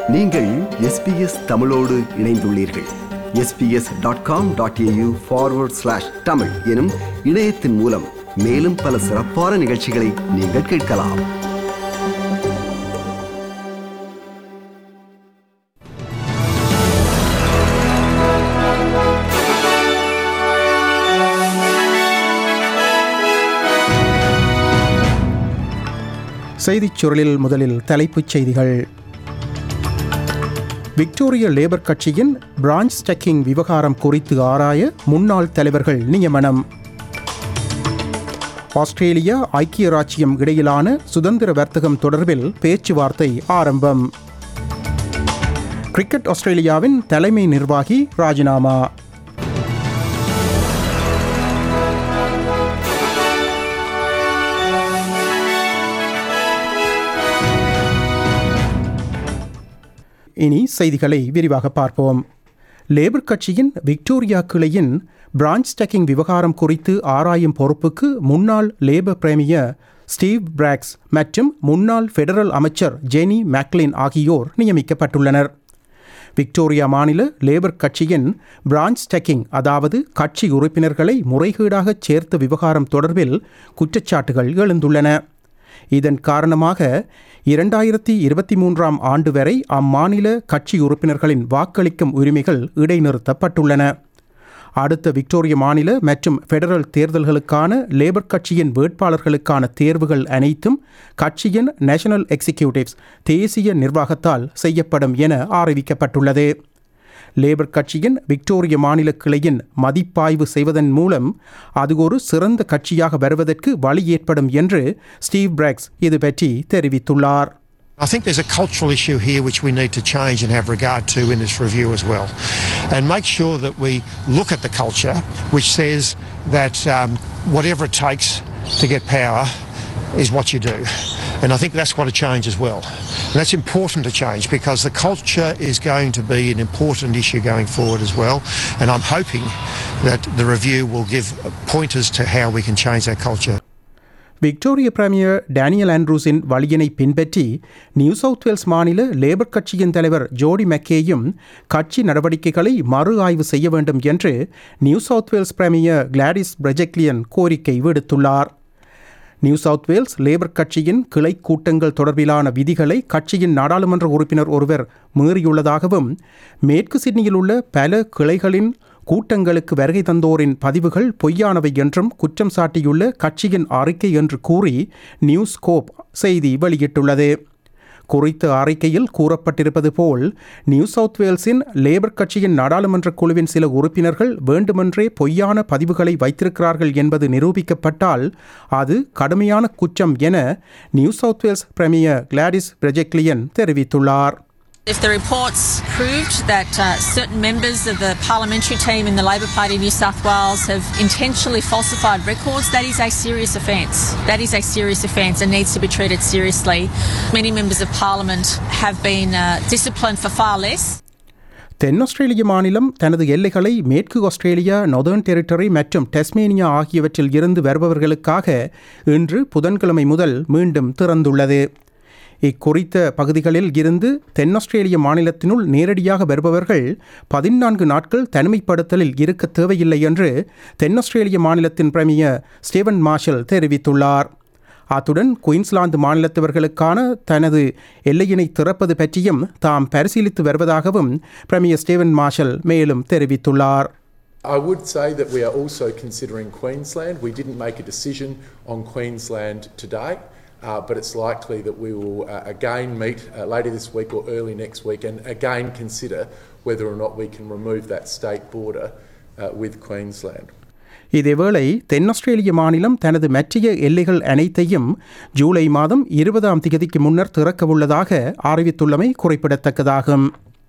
நீங்கள் எஸ்பிஎஸ் தமிழோடு இணைந்துள்ளீர்கள் SBS dot com dot AU forward slash Tamil எனும் இணையத்தின் மூலம் மேலும் பல சிறப்பான நிகழ்ச்சிகளை நீங்கள் கேட்கலாம் செய்திச் சுருளில் முதலில் தலைப்புச் செய்திகள் விக்டோரிய லேபர் கட்சியின் பிரான்ச் ஸ்டக்கிங் விவகாரம் குறித்து ஆராய முன்னாள் தலைவர்கள் நியமனம் ஆஸ்திரேலியா ஐக்கிய ராச்சியம் இடையிலான சுதந்திர வர்த்தகம் தொடர்பில் பேச்சுவார்த்தை ஆரம்பம் கிரிக்கெட் ஆஸ்திரேலியாவின் தலைமை நிர்வாகி ராஜினாமா இனி செய்திகளை விரிவாக பார்ப்போம் லேபர் கட்சியின் விக்டோரியா கிளையின் பிரான்ச் ஸ்டக்கிங் விவகாரம் குறித்து ஆராயும் பொறுப்புக்கு முன்னாள் லேபர் பிரேமியர் ஸ்டீவ் பிராக்ஸ் மற்றும் முன்னாள் ஃபெடரல் அமைச்சர் ஜெனி மேக்லின் ஆகியோர் நியமிக்கப்பட்டுள்ளனர் விக்டோரியா மாநில லேபர் கட்சியின் பிரான்ச் ஸ்டக்கிங் அதாவது கட்சி உறுப்பினர்களை முறைகேடாக சேர்த்த விவகாரம் தொடர்பில் குற்றச்சாட்டுகள் எழுந்துள்ளன இதன் காரணமாக இரண்டாயிரத்தி இருபத்தி மூன்றாம் ஆண்டு வரை அம்மாநில கட்சி உறுப்பினர்களின் வாக்களிக்கும் உரிமைகள் இடைநிறுத்தப்பட்டுள்ளன அடுத்த விக்டோரிய மாநில மற்றும் ஃபெடரல் தேர்தல்களுக்கான லேபர் கட்சியின் வேட்பாளர்களுக்கான தேர்வுகள் அனைத்தும் கட்சியின் நேஷனல் எக்ஸிக்யூட்டிவ்ஸ் தேசிய நிர்வாகத்தால் செய்யப்படும் என அறிவிக்கப்பட்டுள்ளது லேபர் கட்சியின் விக்டோரிய மாநில கிளையின் மதிப்பாய்வு செய்வதன் மூலம் அது ஒரு சிறந்த கட்சியாக வருவதற்கு வழி ஏற்படும் என்று ஸ்டீவ் பிராக்ஸ் இது பற்றி தெரிவித்துள்ளார் I think there's a cultural issue here which we need to change and have regard to in this review as well. And make sure that we look at the culture which says that um, whatever it takes to get power is what you do. And I think that's got to change as well. And that's important to change because the culture is going to be an important issue going forward as well. And I'm hoping that the review will give pointers to how we can change that culture. Victoria premier Daniel ஆண்ட்ரூஸின் வழியினை பின்பற்றி New South Wales மாநில Labor கட்சியின் தலைவர் ஜோடி மெக்கேயும் கட்சி நடவடிக்கைகளை மறு ஆய்வு செய்ய வேண்டும் என்று New South Wales premier Gladys Berejiklian கோரிக்கை விடுத்துள்ளார் நியூ சவுத் வேல்ஸ் லேபர் கட்சியின் கிளை கூட்டங்கள் தொடர்பிலான விதிகளை கட்சியின் நாடாளுமன்ற உறுப்பினர் ஒருவர் மீறியுள்ளதாகவும் மேற்கு சிட்னியில் உள்ள பல கிளைகளின் கூட்டங்களுக்கு வருகை தந்தோரின் பதிவுகள் பொய்யானவை என்றும் குற்றம் சாட்டியுள்ள கட்சியின் அறிக்கை என்று கூறி நியூஸ் கோப் செய்தி வெளியிட்டுள்ளது குறித்த அறிக்கையில் கூறப்பட்டிருப்பது போல் நியூ சவுத் வேல்ஸின் லேபர் கட்சியின் நாடாளுமன்ற குழுவின் சில உறுப்பினர்கள் வேண்டுமென்றே பொய்யான பதிவுகளை வைத்திருக்கிறார்கள் என்பது நிரூபிக்கப்பட்டால் அது கடுமையான குற்றம் என New South Wales premier Gladys Berejiklian தெரிவித்துள்ளார் If the reports proved that uh, certain members of the parliamentary team in the Labor Party of New South Wales have intentionally falsified records, that is a serious offence. That is a serious offence and needs to be treated seriously. Many members of parliament have been uh, disciplined for far less. தென் ஆஸ்திரேலிய மாநிலம் தனது எல்லைகளை மேற்கு Australia northern territory மற்றும் டெஸ்மேனியா ஆகியவற்றில் இருந்து வருபவர்களுக்காக இன்று புதன்கிழமை முதல் மீண்டும் திறந்துள்ளது இக்குறித்த பகுதிகளில் இருந்து தென் ஆஸ்திரேலிய மாநிலத்தினுள் நேரடியாக வருபவர்கள் பதினான்கு நாட்கள் தனிமைப்படுத்தலில் இருக்க தேவையில்லை என்று தென் ஆஸ்திரேலிய மாநிலத்தின் பிரமியர் ஸ்டீவன் மார்ஷல் தெரிவித்துள்ளார் அத்துடன் குயின்ஸ்லாந்து மாநிலத்தவர்களுக்கான தனது எல்லையினை திறப்பது பற்றியும் தாம் பரிசீலித்து வருவதாகவும் பிரமியர் ஸ்டீவன் மார்ஷல் மேலும் தெரிவித்துள்ளார் I would say that we are also considering Queensland. We didn't make a decision on Queensland today. Uh, but it's likely that we will uh, again meet uh, later this week or early next week and again consider whether or not we can remove that state border with Queensland. இதேவேளை தென் ஆஸ்திரேலிய மாநிலம் தனது மற்றைய எல்லைகள் அனைத்தையும் ஜூலை மாதம் இருபதாம் தேதிக்கு முன்னர் திறக்கவுள்ளதாக அறிவித்துள்ளமை குறிப்பிடத்தக்கதாகும்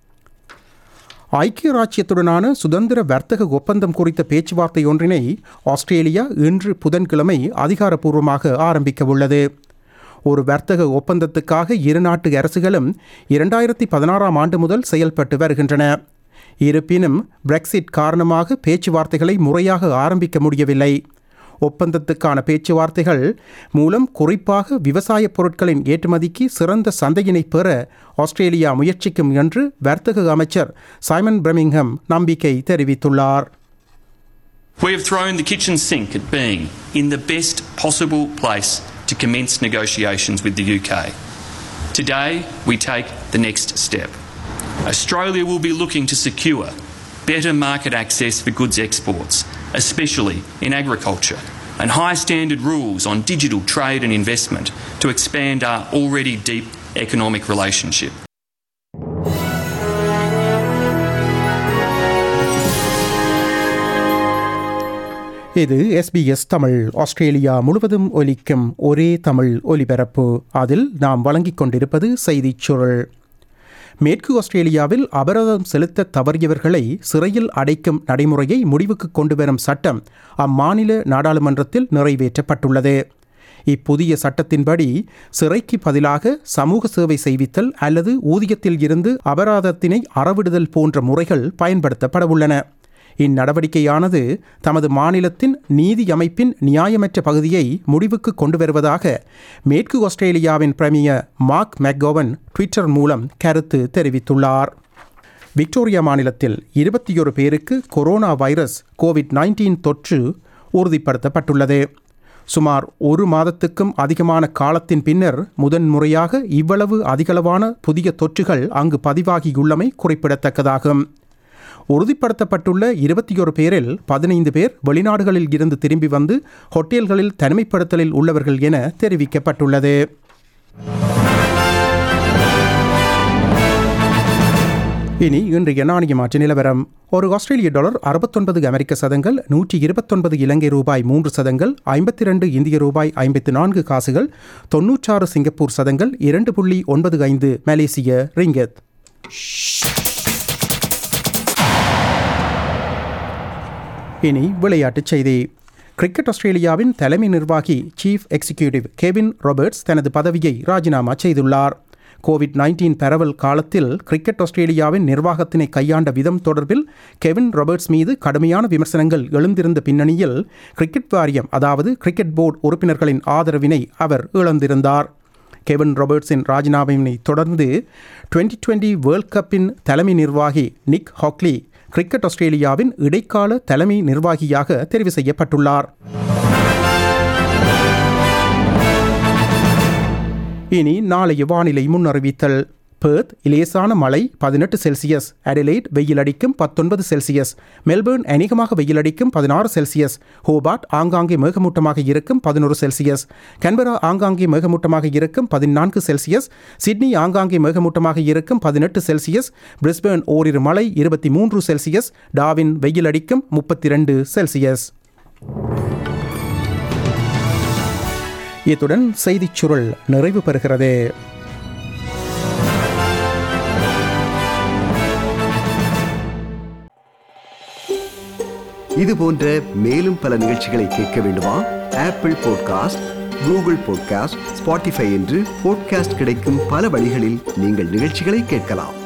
ஐக்கிய ராச்சியத்துடனான சுதந்திர வர்த்தக ஒப்பந்தம் குறித்த பேச்சுவார்த்தை ஒன்றினை ஆஸ்திரேலியா இன்று புதன்கிழமை அதிகாரப்பூர்வமாக ஆரம்பிக்கவுள்ளது ஒரு வர்த்தக ஒப்பந்தத்துக்காக இரு நாட்டு அரசுகளும் இரண்டாயிரத்தி பதினாறாம் ஆண்டு முதல் செயல்பட்டு வருகின்றன இருப்பினும் பிரெக்சிட் காரணமாக பேச்சுவார்த்தைகளை முறையாக ஆரம்பிக்க முடியவில்லை ஒப்பந்தத்துக்கான பேச்சுவார்த்தைகள் மூலம் குறிப்பாக விவசாய பொருட்களின் ஏற்றுமதிக்கு சிறந்த சந்தையினை பெற ஆஸ்திரேலியா முயற்சிக்கும் என்று வர்த்தக அமைச்சர் சைமன் பிரமிங்ஹம் நம்பிக்கை தெரிவித்துள்ளார் We have thrown the kitchen sink at being in the best possible place to commence negotiations with the UK. Today, we take the next step. Australia will be looking to secure better market access for goods exports, especially in agriculture, and high standard rules on digital trade and investment to expand our already deep economic relationship. இது SBS Tamil Australia முழுவதும் ஒலிக்கும் ஒரே தமிழ் ஒலிபரப்பு அதில் நாம் வழங்கிக் கொண்டிருப்பது செய்திச் சுருள் மேற்கு ஆஸ்திரேலியாவில் அபராதம் செலுத்த தவறியவர்களை சிறையில் அடைக்கும் நடைமுறையை முடிவுக்கு கொண்டு வரும் சட்டம் அம்மாநில நாடாளுமன்றத்தில் நிறைவேற்றப்பட்டுள்ளது இப்புதிய சட்டத்தின்படி சிறைக்கு பதிலாக சமூக சேவை செய்வித்தல் அல்லது ஊதியத்தில் இருந்து அபராதத்தினை அறவிடுதல் போன்ற முறைகள் பயன்படுத்தப்படவுள்ளன இந்நடவடிக்கையானது தமது மாநிலத்தின் நீதி அமைப்பின் நியாயமற்ற பகுதியை முடிவுக்கு கொண்டு வருவதாக மேற்கு ஆஸ்திரேலியாவின் பிரமியர் மார்க் மெக்கோவன் ட்விட்டர் மூலம் கருத்து தெரிவித்துள்ளார் விக்டோரியா மாநிலத்தில் இருபத்தியொரு பேருக்கு கொரோனா வைரஸ் கோவிட் நைன்டீன் தொற்று உறுதிப்படுத்தப்பட்டுள்ளது சுமார் ஒரு மாதத்துக்கும் அதிகமான காலத்தின் பின்னர் முதன்முறையாக இவ்வளவு அதிகளவான புதிய தொற்றுகள் அங்கு பதிவாகியுள்ளமை குறிப்பிடத்தக்கதாகும் உறுதிப்படுத்தப்பட்டுள்ள இருபத்தியொரு பேரில் பதினைந்து பேர் வெளிநாடுகளில் இருந்து திரும்பி வந்து ஹோட்டல்களில் தனிமைப்படுத்தலில் உள்ளவர்கள் என தெரிவிக்கப்பட்டுள்ளது இனி இன்றைய நாணய மாற்று நிலவரம் ஒரு ஆஸ்திரேலிய டாலர் அறுபத்தொன்பது அமெரிக்க சதங்கள் நூற்றி இருபத்தொன்பது இலங்கை ரூபாய் மூன்று சதங்கள் ஐம்பத்தி ரெண்டு இந்திய ரூபாய் ஐம்பத்தி நான்கு காசுகள் தொன்னூற்றாறு சிங்கப்பூர் சதங்கள் இரண்டு புள்ளி ஒன்பது ஐந்து மலேசிய ரிங்கத் இனி விளையாட்டுச் செய்தி கிரிக்கெட் ஆஸ்திரேலியாவின் தலைமை நிர்வாகி சீஃப் எக்ஸிகியூட்டிவ் கெவின் ராபர்ட்ஸ் தனது பதவியை ராஜினாமா செய்துள்ளார் கோவிட் நைன்டீன் பரவல் காலத்தில் கிரிக்கெட் ஆஸ்திரேலியாவின் நிர்வாகத்தினை கையாண்ட விதம் தொடர்பில் கெவின் ராபர்ட்ஸ் மீது கடுமையான விமர்சனங்கள் எழுந்திருந்த பின்னணியில் கிரிக்கெட் வாரியம் அதாவது கிரிக்கெட் போர்டு உறுப்பினர்களின் ஆதரவினை அவர் இழந்திருந்தார் கெவின் ராபர்ட்ஸின் ராஜினாமாவினை தொடர்ந்து டுவெண்டி டுவெண்டி வேர்ல்ட் கப்பின் தலைமை நிர்வாகி நிக் ஹாக்லி கிரிக்கெட் ஆஸ்திரேலியாவின் இடைக்கால தலைமை நிர்வாகியாக தெரிவு செய்யப்பட்டுள்ளார் இனி நாளைய வானிலை முன்னறிவித்தல் பெர்த் இலேசான மழை பதினெட்டு செல்சியஸ் அடிலைட் வெயில் அடிக்கும் பத்தொன்பது செல்சியஸ் மெல்பேர்ன் அநேகமாக வெயில் அடிக்கும் பதினாறு செல்சியஸ் ஹோபார்ட் ஆங்காங்கே மேகமூட்டமாக இருக்கும் பதினோரு செல்சியஸ் கன்பரா ஆங்காங்கே மேகமூட்டமாக இருக்கும் பதினான்கு செல்சியஸ் சிட்னி ஆங்காங்கே மேகமூட்டமாக இருக்கும் பதினெட்டு செல்சியஸ் பிரிஸ்பேர்ன் ஓரிரு மழை இருபத்தி மூன்று செல்சியஸ் டாவின் வெயில் அடிக்கும் முப்பத்தி ரெண்டு செல்சியஸ் இத்துடன் செய்திச் சுருள் நிறைவு பெறுகிறது இது போன்ற மேலும் பல நிகழ்ச்சிகளை கேட்க வேண்டுமா Apple podcast Google podcast Spotify என்று பாட்காஸ்ட் கிடைக்கும் பல வழிகளில் நீங்கள் நிகழ்ச்சிகளை கேட்கலாம்